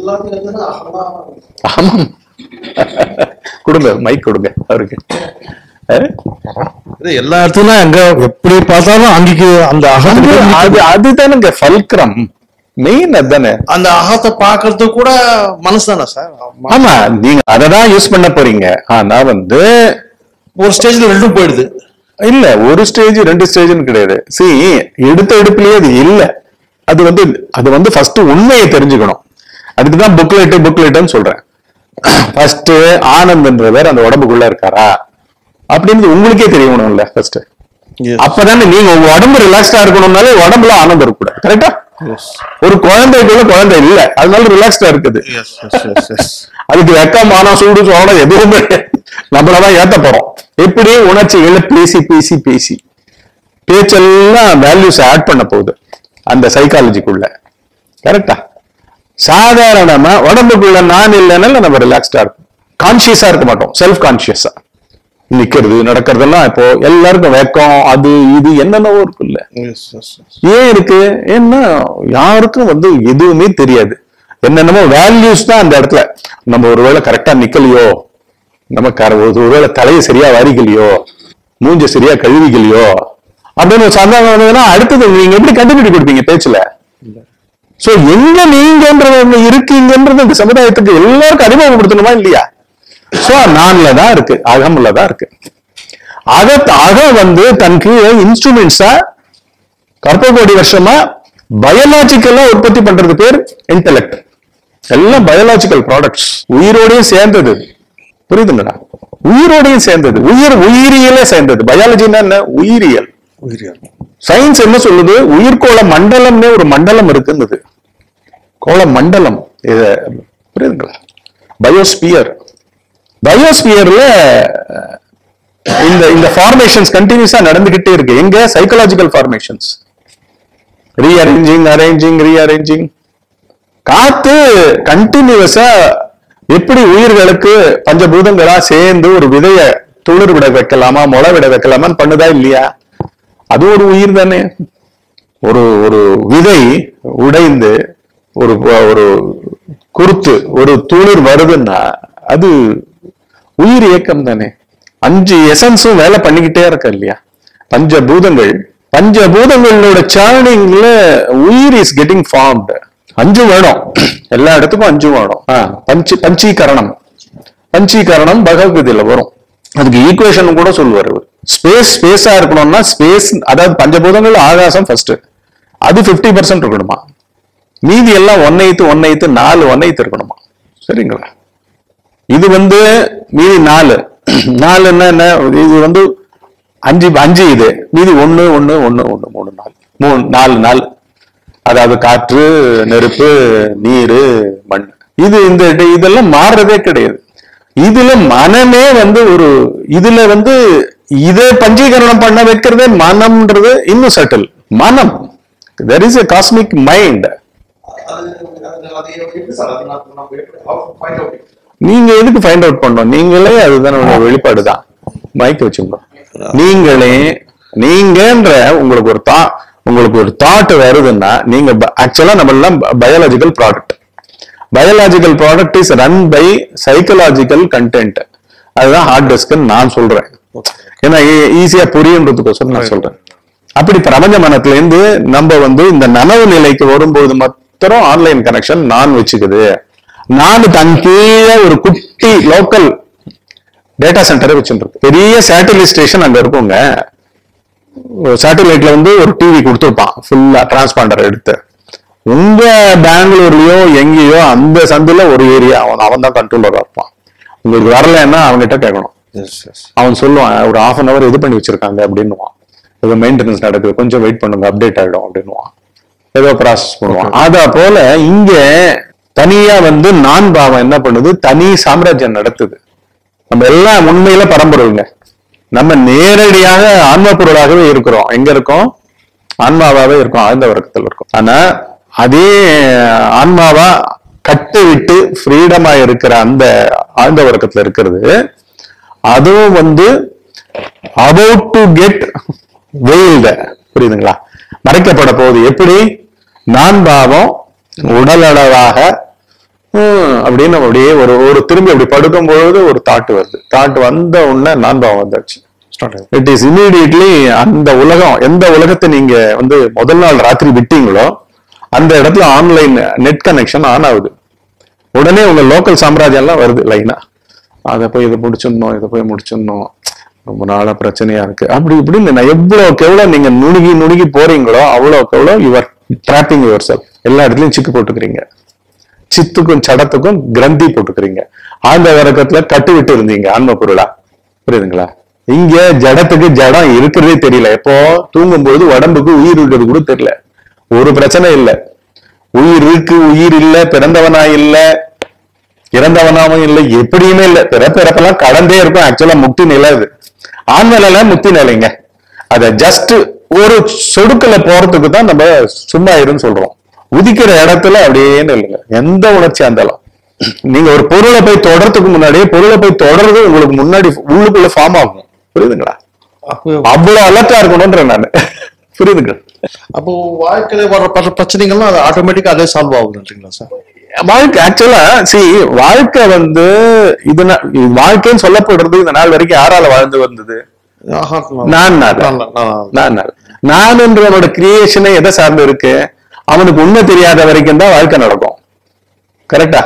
எல்லாத்தையும் வந்து அகமா ஆமாம் கொடுங்க மைக் கொடுங்க அவருக்கு அஹ்? இது எல்லா இடத்துலயும் அங்க எப்படி பார்த்தாலும் அங்கேக்கு அந்த அது அகம் அது அதுதானுங்க ஃபல்க்ரம் மெயின் அதுதானே அந்த அகத்தை பாக்குறதுக்கு கூட மனசு தானே சார் ஆமா நீங்க அததான் யூஸ் பண்ண போறீங்க ஆனா வந்து ஒரு ஸ்டேஜ்ல ரெண்டும் போயிடுது இல்ல ஒரு ஸ்டேஜ் ரெண்டு ஸ்டேஜ்னு கிடையாது சி எடுத்த எடுப்புலயே அது இல்ல அது வந்து அது வந்து ஃபர்ஸ்ட் உண்மையை தெரிஞ்சுக்கணும் அதுக்கு தான் புக்லெட் புக்லெட்னு சொல்றேன் ஃபர்ஸ்ட் ஆனந்த்ன்றவர் அந்த உடம்புக்குள்ள இருக்காரா அப்படின்னு உங்களுக்கே தெரியணும்ல ஃபர்ஸ்ட் அப்பதானே நீங்க உங்க உடம்பு ரிலாக்ஸ்டா இருக்கணும்னாலே உடம்புல ஆனந்தம் இருக்கக்கூடாது கரெக்டா ஒரு குழந்தைக்குள்ள குழந்தை இல்ல அதனால ரிலாக்ஸ்டா இருக்குது அதுக்கு வெக்கம் மானம் சூடு சோழம் எதுவுமே நம்மளதான் ஏத்த போறோம் எப்படி உணர்ச்சிகளை பேசி பேசி பேசி பேச்செல்லாம் வேல்யூஸ் ஆட் பண்ண போகுது அந்த சைக்காலஜிக்குள்ள கரெக்டா சாதாரணமா உடம்புக்குள்ள நான் இல்லைனால நம்ம ரிலாக்ஸ்டா இருக்கும் கான்சியஸா இருக்க மாட்டோம் செல்ஃப் கான்சியஸா நிக்கிறது நடக்கிறதெல்லாம் இப்போ எல்லாருக்கும் வெக்கம் அது இது என்னென்னவோ இருக்குல்ல ஏன் இருக்கு ஏன்னா யாருக்கும் வந்து எதுவுமே தெரியாது என்னென்னமோ வேல்யூஸ் தான் அந்த இடத்துல நம்ம ஒருவேளை கரெக்டா நிக்கலையோ நம்ம கர ஒரு- ஒருவேளை தலையை சரியா வரிக்கலையோ மூஞ்ச சரியா கழுவிக்கலையோ அப்படின்னு ஒரு சந்தேகம் வந்ததுன்னா அடுத்தது நீங்க எப்படி கண்டுபிடி கொடுப்பீங்க பேச்சுல சோ எங்க நீங்கன்றது ஒண்ணு இருக்கீங்கன்றது இந்த சமுதாயத்துக்கு எல்லாருக்கும் அறிமுகப்படுத்தணுமா இல்லையா சோ நான்ல தான் இருக்கு அகம்ல தான் இருக்கு அக அக வந்து தன் கீழே இன்ஸ்ட்ருமெண்ட்ஸா கற்ப கோடி வருஷமா பயாலாஜிக்கலா உற்பத்தி பண்றது பேர் இன்டெலெக்ட் எல்லாம் பயாலாஜிக்கல் ப்ராடக்ட்ஸ் உயிரோடையும் சேர்ந்தது புரியுதுங்களா உயிரோடையும் சேர்ந்தது உயிர் உயிரியலே சேர்ந்தது பயாலஜின்னா என்ன உயிரியல் சயின்ஸ் என்ன சொல்லுது உயிர்கோள மண்டலம்னே ஒரு மண்டலம் இருக்குன்னுது கோள மண்டலம் இது புரியுதுங்களா பயோஸ்பியர் பயோஸ்பியர்ல இந்த இந்த ஃபார்மேஷன்ஸ் கண்டினியூஸா நடந்துகிட்டே இருக்கு எங்க psychological formations rearranging arranging rearranging காத்து கண்டினியூஸா எப்படி உயிர்களுக்கு பஞ்சபூதங்களா சேர்ந்து ஒரு விதைய துளிர் விட வைக்கலாமா முளை விட வைக்கலாமான்னு பண்ணுதா இல்லையா அது ஒரு உயிர் தானே ஒரு ஒரு விதை உடைந்து ஒரு ஒரு குருத்து ஒரு துளிர் வருதுன்னா அது உயிர் இயக்கம் தானே அஞ்சு எசன்ஸும் வேலை பண்ணிக்கிட்டே இருக்க இல்லையா பஞ்சபூதங்கள் பஞ்சபூதங்களோட சேர்னிங்ல உயிர் இஸ் கெட்டிங் ஃபார்ம்டு அஞ்சு வேணும் எல்லா இடத்துக்கும் அஞ்சு வேணும் ஆ, பஞ்சு பஞ்சீகரணம் பஞ்சீகரணம் பகவத்கீதையில வரும் அதுக்கு ஈக்குவேஷன் கூட சொல்லுவார் ஸ்பேஸ் ஸ்பேஸா இருக்கணும்னா ஸ்பேஸ் அதாவது பஞ்சபூதங்கள் ஆகாசம் ஃபர்ஸ்ட் அது 50% பர்சன்ட் இருக்கணுமா மீதி எல்லாம் ஒன் எய்த்து ஒன் எய்த்து நாலு ஒன் எய்த்து இருக்கணுமா சரிங்களா இது வந்து மீதி நாலு நாலுன்னா என்ன இது வந்து அஞ்சு அஞ்சு இது மீதி ஒண்ணு ஒண்ணு ஒண்ணு ஒண்ணு மூணு நாலு மூணு நாலு நாலு அதாவது காற்று நெருப்பு நீரு மண் இது இந்த இது- இதெல்லாம் மாறுறதே கிடையாது இதுல மனமே வந்து ஒரு இதுல வந்து இதை பஞ்சீகரணம் பண்ண வைக்கிறதே மனம்ன்றது இன்னும் சட்டில் மனம் there is a cosmic mind நீங்க எதுக்கு ஃபைண்ட் அவுட் பண்ணணும் நீங்களே அதுதானே ஒரு வெளிப்பாடு தான் மைக் வச்சுக்கணும் நீங்களே நீங்கன்ற உங்களுக்கு ஒரு தா உங்களுக்கு ஒரு தாட் வருதுன்னா நீங்க ஆக்சுவலா நம்ம எல்லாம் biological product biological product is run by psychological content அதுதான் ஹார்ட் டிஸ்க்னு நான் சொல்றேன் ஏன்னா ஈஸியா புரியுன்றதுக்கோசரம் நான் சொல்றேன் அப்படி பிரபஞ்ச மனத்துல இருந்து நம்ம வந்து இந்த நனவு நிலைக்கு வரும்போது மாத்திரம் ஆன்லைன் கனெக்ஷன் நான் வச்சுக்குது நான் தன் கீழே ஒரு குட்டி லோக்கல் டேட்டா சென்டரை வச்சுருக்கு பெரிய சேட்டலைட் ஸ்டேஷன் அங்க இருக்குங்க சேட்டலைட்ல வந்து ஒரு டிவி கொடுத்துருப்பான் ஃபுல்லா டிரான்ஸ்பாண்டர் எடுத்து உங்க பெங்களூர்லயோ எங்கேயோ அந்த சந்துல ஒரு ஏரியா அவன் அவன் தான் கண்ட்ரோலரா இருப்பான் உங்களுக்கு வரலைன்னா அவன்கிட்ட கேட்கணும் அவன் சொல்லுவான் ஒரு half அன் அவர் இது பண்ணி வச்சிருக்காங்க அப்படின்னுவான் ஏதோ மெயின்டெனன்ஸ் நடக்குது கொஞ்சம் வெயிட் பண்ணுங்க அப்டேட் ஆயிடும் அப்படின்னுவான் ஏதோ ப்ராசஸ் பண்ணுவான் அத போல இங்க தனியா வந்து நான் பாவம் என்ன பண்ணுது தனி சாம்ராஜ்யம் நடத்துது நம்ம எல்லாம் உண்மையில பரம்பரைங்க நம்ம நேரடியாக ஆன்ம பொருளாகவே இருக்கிறோம் எங்க இருக்கோம் ஆன்மாவாவே இருக்கும் ஆழ்ந்த வர்க்கத்தில் இருக்கும் ஆனா அதே ஆன்மாவா கட்டு விட்டு ஃப்ரீடமா இருக்கிற அந்த ஆழ்ந்த வர்க்கத்துல இருக்கிறது அதுவும் வந்து அபவுட் டு கெட் வெயில்டு புரியுதுங்களா மறைக்கப்பட போகுது எப்படி நான் பாவம் உடலளவாக ஹம், அப்படின்னு நம்ம அப்படியே ஒரு ஒரு திரும்பி அப்படி படுக்கும் பொழுது ஒரு தாட் வருது தாட் வந்த உடனே நான் பாவம் வந்தாச்சு ஸ்டார்ட் ஆகுது இட் இஸ் இமீடியட்லி அந்த உலகம் எந்த உலகத்தை நீங்க வந்து முதல் நாள் ராத்திரி விட்டீங்களோ அந்த இடத்துல ஆன்லைன் நெட் கனெக்ஷன் ஆன் ஆகுது உடனே உங்க லோக்கல் சாம்ராஜ்யம் எல்லாம் வருது லைனா அதை போய் இதை முடிச்சிடணும் இதை போய் முடிச்சிடணும் ரொம்ப நாளா பிரச்சனையா இருக்கு அப்படி இப்படின்னு நான் எவ்வளவுக்கு எவ்வளவு நீங்க நுணுகி நுணுகி போறீங்களோ அவ்வளவுக்கு எவ்வளவு யுவர் ட்ராப்பிங் யுவர் செல் எல்லா இடத்துலயும் சிக்கு போட்டுக்கிறீங்க சித்துக்கும் சடத்துக்கும் கிரந்தி போட்டுக்கிறீங்க ஆழ்ந்த வரக்கத்துல கட்டு விட்டு இருந்தீங்க ஆன்ம பொருளா புரியுதுங்களா இங்க ஜடத்துக்கு ஜடம் இருக்கிறதே தெரியல எப்போ தூங்கும்போது உடம்புக்கு உயிர் இருக்கிறது கூட தெரியல ஒரு பிரச்சனை இல்ல உயிர் இருக்கு உயிர் இல்ல பிறந்தவனா இல்ல இறந்தவனாவும் இல்லை எப்படியுமே இல்ல பிறப்பு இறப்பெல்லாம் கடந்தே இருக்கும் ஆக்சுவலா முக்தி நிலை அது ஆண் நிலையில முக்தி நிலைங்க அத ஜஸ்ட் ஒரு சொடுக்கல போறதுக்கு தான் நம்ம சும்மா இருன்னு சொல்றோம் உதிக்கிற இடத்துல அப்படியே இல்லைங்க எந்த உணர்ச்சியா இருந்தாலும் நீங்க ஒரு பொருளை போய் தொடறதுக்கு முன்னாடியே பொருளை போய் தொடர்றது உங்களுக்கு முன்னாடி உள்ளுக்குள்ள ஃபார்ம் ஆகும் புரியுதுங்களா அப்போ அவ்வளவு அலர்ட்டா இருக்கணும்ன்ற நானு புரியுதுங்க அப்போ வாழ்க்கையில வர்ற பல பிரச்சனைகள்லாம் அது ஆட்டோமேட்டிக்கா அதே சால்வ் ஆகுதுன்றீங்களா சார் வாழ்க்கை ஆக்சுவலா சி வாழ்க்கை வந்து இது நா- இது வாழ்க்கைன்னு சொல்லப்படுறது இந்த நாள் வரைக்கும் யாரால வாழ்ந்து வந்தது ஆஹா, நான் நான் நான், நான். நான் நான் நான் என்றவனோட கிரியேஷனே எதை சார்ந்து இருக்கு அவனுக்கு உண்மை தெரியாத வரைக்கும் தான் வாழ்க்கை நடக்கும் கரெக்டா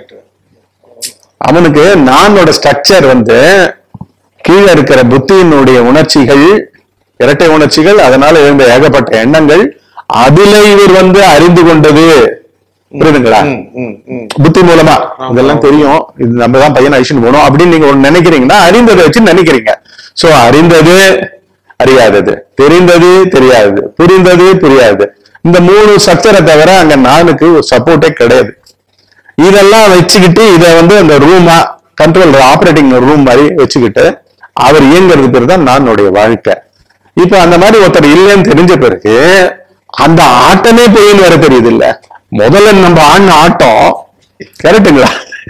அவனுக்கு நானோட ஸ்ட்ரக்சர் வந்து கீழே இருக்கிற புத்தியினுடைய உணர்ச்சிகள் இரட்டை உணர்ச்சிகள் அதனால எழுந்த ஏகப்பட்ட எண்ணங்கள் அதுல இவர் வந்து அறிந்து கொண்டது புரியுதுங்களா ம், ம், ம். புத்தி மூலமா இதெல்லாம் தெரியும் இது நம்ம தான் பையன் அழிச்சுட்டு போகணும் அப்படின்னு நீங்க ஒண்ணு நினைக்கிறீங்கன்னா அறிந்ததை வச்சு நினைக்கிறீங்க சோ அறிந்தது அறியாதது தெரிந்தது தெரியாதது புரிந்தது புரியாது இந்த மூணு ஸ்ட்ரக்சரை தவிர அங்க நானுக்கு சப்போர்ட்டே கிடையாது இதெல்லாம் வச்சுக்கிட்டு இதை வந்து அந்த ரூமா கண்ட்ரோல் ஆப்ரேட்டிங் ரூம் மாதிரி வச்சுக்கிட்டு அவர் இயங்குறது பேர் தான் நானுடைய வாழ்க்கை இப்ப அந்த மாதிரி ஒருத்தர் இல்லைன்னு தெரிஞ்ச பிறகு அந்த ஆட்டமே பெயின் வேற தெரியுது இல்ல முதல்ல நம்ம ஆடின ஆட்டம் கரெக்டுங்களா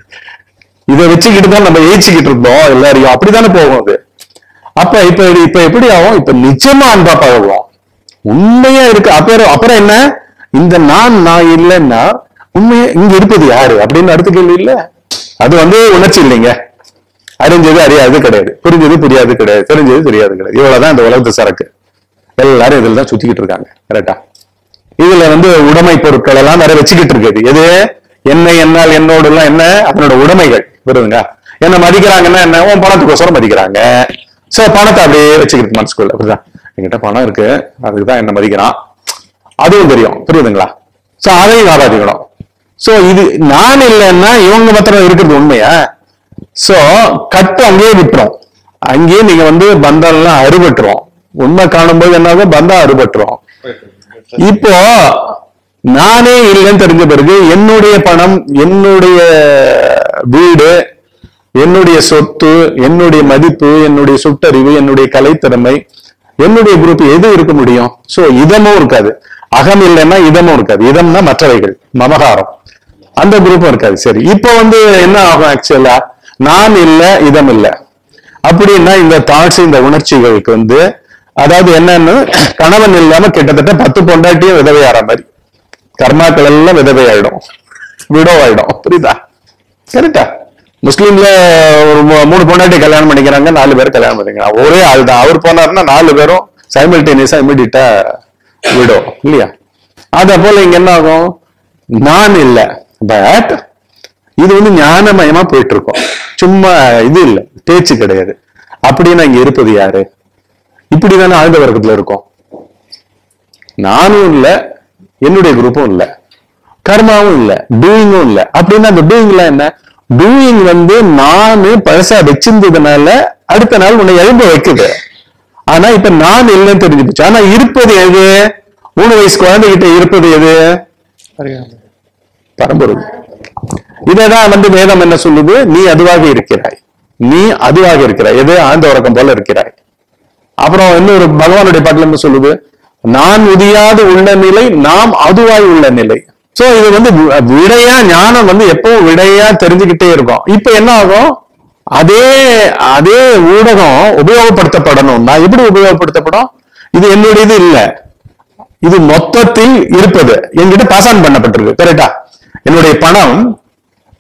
இதை வச்சுக்கிட்டு தான் நம்ம ஏச்சிக்கிட்டு இருந்தோம் எல்லாரையும் அப்படித்தானே போகும் அது அப்ப இப்ப இது- இப்ப எப்படி ஆகும் இப்ப நிச்சயமா அன்பா பழகுவோம் உண்மையா இருக்கு அப்புறம் அப்புறம் என்ன இந்த நான் நான் இல்லைன்னா உண்மையா இங்க இருப்பது யாரு அப்படின்னு அடுத்த கேள்வி இல்ல அது வந்து உணர்ச்சி இல்லைங்க அறிஞ்சது அறியாது கிடையாது புரிஞ்சது புரியாது கிடையாது தெரிஞ்சது தெரியாது கிடையாது இவ்வளவுதான் இந்த உலகத்து சரக்கு எல்லாரும் இதுல தான் சுத்திக்கிட்டு இருக்காங்க கரெக்டா இதுல வந்து உடைமை பொருட்கள் எல்லாம் நிறைய வச்சுக்கிட்டு இருக்குது எது என்ன என்னால் என்னோடு எல்லாம் என்ன அதனோட உடைமைகள் புரியுதுங்க என்ன மதிக்கிறாங்கன்னா என்ன உன் பணத்துக்கோசரம் மதிக்கிறாங்க சோ பணத்தை அப்படியே வச்சுக்கிட்டு மனசுக்குள்ள புரியுதா என்கிட்ட பணம் இருக்கு அதுக்கு தான் என்ன மதிக்கிறான் அதுவும் தெரியும் புரியுதுங்களா சோ அதையும் ஆராதிக்கணும் சோ இது நான் இல்லைன்னா இவங்க மாத்திரம் இருக்கிறது உண்மையா சோ கட்டு அங்கேயே விட்டுரும் அங்கேயே நீங்க வந்து பந்தம் எல்லாம் அறுபட்டுரும் உண்மை காணும்போது என்னாகும் பந்தம் அறுபட்டுரும் இப்போ நானே இல்லைன்னு தெரிஞ்ச பிறகு என்னுடைய பணம் என்னுடைய வீடு என்னுடைய சொத்து என்னுடைய மதிப்பு என்னுடைய சுட்டறிவு என்னுடைய கலைத்திறமை என்னுடைய குரூப் எது இருக்க முடியும் சோ இதமும் இருக்காது அகம் இல்லைன்னா இதமும் இருக்காது இதம்னா மற்றவைகள் மமகாரம் அந்த குரூப்பும் இருக்காது சரி இப்போ வந்து என்ன ஆகும் ஆக்சுவலா நான் இல்ல இதம் இல்ல அப்படின்னா இந்த தாட்ஸ் இந்த உணர்ச்சிகளுக்கு வந்து அதாவது என்னன்னு கணவன் இல்லாம கிட்டத்தட்ட பத்து பொண்டாட்டியும் விதவையாற மாதிரி கர்மாக்கள் எல்லாம் விதவை ஆயிடும் விடோ ஆயிடும் புரியுதா கரெக்டா முஸ்லீம்ல ஒரு மூ- மூணு பொண்டாட்டி கல்யாணம் பண்ணிக்கிறாங்க நாலு பேர் கல்யாணம் பண்ணிக்கிறாங்க ஒரே ஆள் தான் அவர் போனாருன்னா நாலு பேரும் சைமல்டேனியஸா இமிடியட்டா விடோ இல்லையா அத போல இங்க என்ன ஆகும் நான் இல்ல பட் இது வந்து ஞானமயமா போயிட்டு இருக்கோம் சும்மா இது இல்ல பேச்சு கிடையாது அப்படின்னா இங்க இருப்பது யாரு இப்படிதானே ஆழ்ந்த வர்க்கத்துல இருக்கும் நானும் இல்ல என்னுடைய குரூப்பும் இல்ல கர்மாவும் இல்ல டூயிங்கும் இல்ல அப்படின்னா அந்த டூயிங்ல என்ன டூயிங் வந்து நானு பழசா வச்சிருந்ததுனால அடுத்த நாள் உன்னை எழும்ப வைக்குது ஆனா இப்ப நான் இல்லைன்னு தெரிஞ்சு போச்சு ஆனா இருப்பது எது மூணு வயசு குழந்தைகிட்ட இருப்பது எது பரம்பொருள் இதைதான் வந்து வேதம் என்ன சொல்லுது நீ அதுவாக இருக்கிறாய் நீ அதுவாக இருக்கிறாய் எது ஆழ்ந்த உறக்கம் போல இருக்கிறாய் அப்புறம் இன்னொரு பகவானுடைய பாட்டுல என்ன சொல்லுது நான் உதியாது உள்ள நிலை நாம் அதுவாய் உள்ள நிலை சோ இது வந்து வி- விடையா ஞானம் வந்து எப்பவும் விடையா தெரிஞ்சுக்கிட்டே இருக்கும் இப்ப என்ன ஆகும் அதே அதே ஊடகம் உபயோகப்படுத்தப்படணும் நான் எப்படி உபயோகப்படுத்தப்படும் இது என்னுடையது இல்ல இது மொத்தத்தில் இருப்பது என்கிட்ட பாஸ் ஆன் பண்ணப்பட்டிருக்கு கரெக்டா என்னுடைய பணம்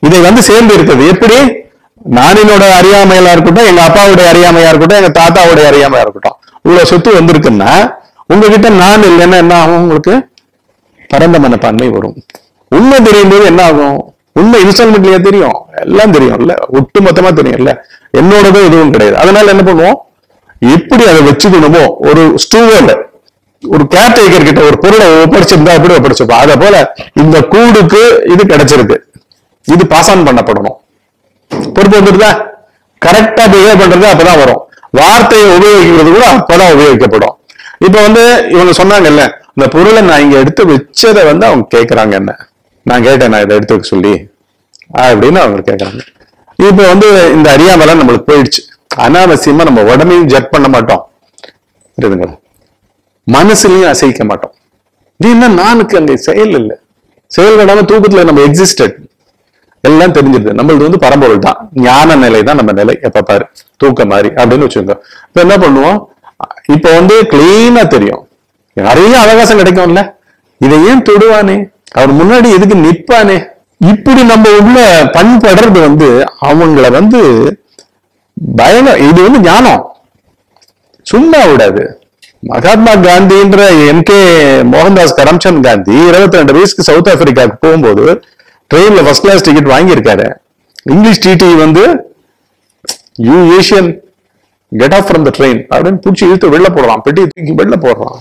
இதை வந்து சேர்ந்து இருக்குது எப்படி நானினோட அறியாமையில இருக்கட்டும் எங்க அப்பாவுடைய அறியாமையா இருக்கட்டும் எங்க தாத்தாவுடைய அறியாமையா இருக்கட்டும் இவ்வளவு சொத்து வந்திருக்குன்னா உங்ககிட்ட நான் இல்லைன்னா என்ன ஆகும் உங்களுக்கு பரந்த மனப்பான்மை வரும் உண்மை தெரியும் போது என்ன ஆகும் உண்மை இன்ஸ்டால்மெண்ட்லயே தெரியும் எல்லாம் தெரியும் இல்ல ஒட்டு மொத்தமா தெரியும் இல்ல என்னோடதும் எதுவும் கிடையாது அதனால என்ன பண்ணுவோம் எப்படி அதை வச்சுக்கணுமோ ஒரு ஸ்டூவர்ல ஒரு கேர்டேக்கர் கிட்ட ஒரு பொருளை ஒப்படைச்சிருந்தா எப்படி ஒப்படைச்சிருப்போம் அத போல இந்த கூடுக்கு இது கிடைச்சிருக்கு இது பாஸ் ஆன் பண்ணப்படணும் பொறுப்பு வந்துருதா கரெக்டா பிஹேவ் பண்றது அப்பதான் வரும் வார்த்தையை உபயோகிக்கிறது கூட அப்பதான் உபயோகிக்கப்படும் இப்ப வந்து இவங்க சொன்னாங்கல்ல இந்த பொருளை நான் இங்க எடுத்து வச்சதை வந்து அவங்க கேக்குறாங்க என்ன நான் கேட்டேன் நான் இதை எடுத்து வைக்க சொல்லி அப்படின்னு அவங்க கேக்குறாங்க இப்ப வந்து இந்த அறியாமலாம் நம்மளுக்கு போயிடுச்சு அனாவசியமா நம்ம உடம்பையும் ஜட் பண்ண மாட்டோம் புரியுதுங்களா மனசுலயும் அசைக்க மாட்டோம் இது என்ன நானுக்கு அங்க செயல் இல்லை செயல் விடாம தூக்கத்துல நம்ம எக்ஸிஸ்டட் எல்லாம் தெரிஞ்சிருது நம்மளது வந்து பரம்பொருள் தான் ஞான நிலை தான் நம்ம நிலை எப்ப பாரு தூக்க மாதிரி அப்படின்னு வச்சுக்கோங்க இப்ப என்ன பண்ணுவோம் இப்ப வந்து கிளீனா தெரியும் நிறைய அவகாசம் கிடைக்கும்ல இதை ஏன் தொடுவானே அவர் முன்னாடி எதுக்கு நிப்பானே இப்படி நம்ம உள்ள பண்படுறது வந்து அவங்கள வந்து பயங்க இது வந்து ஞானம் சும்மா விடாது மகாத்மா காந்தின்ற எம் கே மோகன்தாஸ் கரம்சந்த் காந்தி இருபத்தி ரெண்டு வயசுக்கு சவுத் ஆப்பிரிக்காவுக்கு போகும்போது ட்ரெயின்ல ஃபர்ஸ்ட் கிளாஸ் டிக்கெட் வாங்கியிருக்காரு இங்கிலீஷ் டிடி வந்து you Asian get off from the train அப்படின்னு பிடிச்சி இழுத்து வெளில போடுறான் பெட்டி தூக்கி வெளில போடுறான்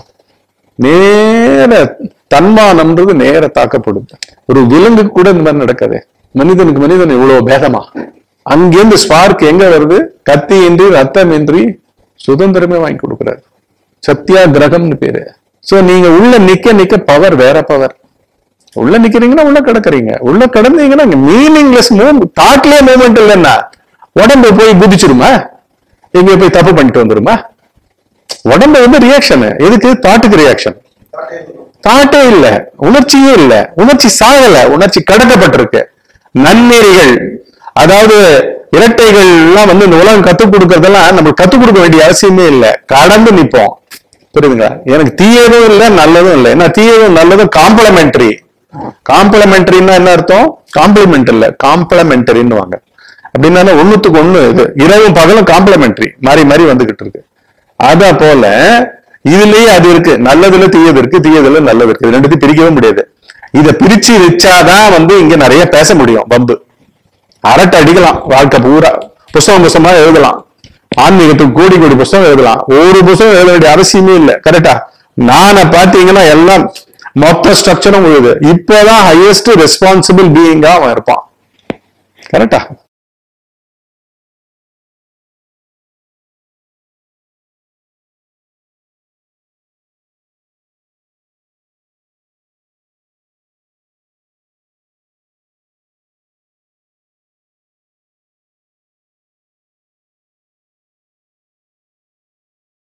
நேர தன்மானம்ன்றது நேர தாக்கப்படுது ஒரு விலங்குக்கு கூட இந்த மாதிரி நடக்காது மனிதனுக்கு மனிதன் இவ்வளவு வேகமா அங்கேருந்து ஸ்பார்க் எங்க வருது கத்தியின்றி ரத்தமின்றி சுதந்திரமே வாங்கி கொடுக்குறாரு சத்தியாகிரகம்னு பேரு சோ நீங்க உள்ள நிக்க நிக்க பவர் வேற பவர் உள்ள நிக்கிறீங்கன்னா உள்ள கிடக்குறீங்க உள்ள கிடந்தீங்கன்னா மீனிங்லெஸ் மூவ் தாட்லயே மூவ்மெண்ட் இல்லைன்னா உடம்பு போய் குதிச்சிருமா எங்க போய் தப்பு பண்ணிட்டு வந்துருமா உடம்பு வந்து ரியாக்ஷன் எதுக்கு தாட்டுக்கு ரியாக்ஷன் தாட்டே இல்ல உணர்ச்சியே இல்ல உணர்ச்சி சாகல உணர்ச்சி கடக்கப்பட்டிருக்கு நன்னெறிகள் அதாவது இரட்டைகள் எல்லாம் வந்து இந்த உலகம் கத்துக் கொடுக்கறதெல்லாம் நம்ம கத்துக் கொடுக்க வேண்டிய அவசியமே இல்ல கடந்து நிப்போம் புரியுதுங்களா எனக்கு தீயதும் இல்ல நல்லதும் இல்ல ஏன்னா தீயதும் நல்லதும் காம்ப்ளமெண்டரி காம்ப்ளமெண்டரின்னா என்ன அர்த்தம் காம்ப்ளிமெண்ட் இல்ல காம்ப்ளமெண்டரின்னு வாங்க அப்படின்னா ஒண்ணுத்துக்கு ஒண்ணு இது இரவும் பகலும் காம்ப்ளமெண்டரி மாறி மாறி வந்துகிட்டு இருக்கு அத போல இதுலயே அது இருக்கு நல்லதுல தீயது இருக்கு தீயதுல நல்லது இருக்கு இது ரெண்டுத்தையும் பிரிக்கவே முடியாது இத பிரிச்சு வச்சாதான் வந்து இங்க நிறைய பேச முடியும் பம்பு அரட்டை அடிக்கலாம் வாழ்க்கை பூரா புஸ்தகம் புஸ்தகமா எழுதலாம் ஆன்மீகத்துக்கு கோடி கோடி புஸ்தகம் எழுதலாம் ஒரு புஸ்தகம் எழுத வேண்டிய அவசியமே இல்லை கரெக்டா நானை பாத்தீங்கன்னா எல்லாம் மொத்த ஸ்ட்ரக்சரும் உழுது இப்போதான் ஹையஸ்ட் ரெஸ்பான்சிபிள் பீயிங்கா அவன் இருப்பான் கரெக்டா